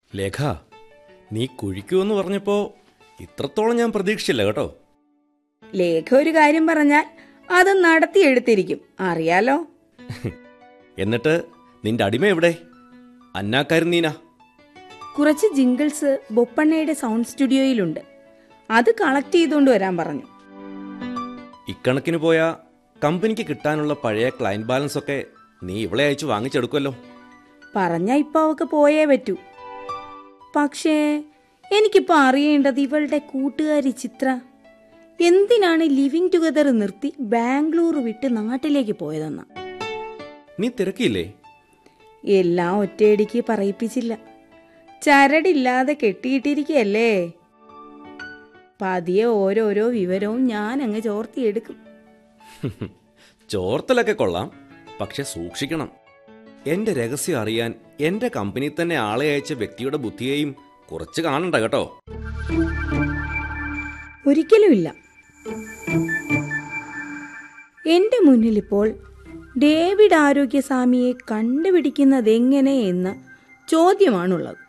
ലേഖ നീ കുഴിക്കുമെന്ന് പറഞ്ഞപ്പോ ഇത്രത്തോളം ഞാൻ പ്രതീക്ഷിച്ചില്ല കേട്ടോ ലേഖ ഒരു കാര്യം പറഞ്ഞാൽ അത് നടത്തിയെടുത്തിരിക്കും അറിയാലോ എന്നിട്ട് നിന്റെ അടിമ എവിടെ അന്നാക്കാരൻ നീന കുറച്ച് ജിങ്കിൾസ് ബൊപ്പണ്ണയുടെ സൗണ്ട് സ്റ്റുഡിയോയിലുണ്ട് അത് കളക്ട് ചെയ്തുകൊണ്ട് വരാൻ പറഞ്ഞു ഇക്കണക്കിന് പോയ കമ്പനിക്ക് കിട്ടാനുള്ള പഴയ ക്ലയന്റ് ബാലൻസ് ഒക്കെ നീ ഇവളെ അയച്ചു വാങ്ങിച്ചെടുക്കുമല്ലോ പറഞ്ഞ ഇപ്പൊ അവക്ക് പോയേ പറ്റൂ പക്ഷേ എനിക്കിപ്പോ അറിയേണ്ടത് ഇവളുടെ കൂട്ടുകാരി ചിത്ര എന്തിനാണ് ലിവിങ് ടുഗദർ നിർത്തി ബാംഗ്ലൂർ വിട്ട് നാട്ടിലേക്ക് പോയതെന്ന നീ തിരക്കിയില്ലേ എല്ലാം ഒറ്റയടിക്ക് പറയിപ്പിച്ചില്ല ചരടില്ലാതെ കെട്ടിയിട്ടിരിക്കയല്ലേ പതിയെ ഓരോരോ വിവരവും ഞാൻ അങ്ങ് ചോർത്തിയെടുക്കും ചോർത്തലൊക്കെ കൊള്ളാം പക്ഷെ സൂക്ഷിക്കണം എന്റെ രഹസ്യം അറിയാൻ എന്റെ കമ്പനി തന്നെ ആളെ അയച്ച വ്യക്തിയുടെ ബുദ്ധിയെയും കുറച്ച് കാണണ്ട കേട്ടോ ഒരിക്കലുമില്ല എന്റെ മുന്നിലിപ്പോൾ ഡേവിഡ് ആരോഗ്യസ്വാമിയെ കണ്ടുപിടിക്കുന്നതെങ്ങനെ എന്ന ചോദ്യമാണുള്ളത്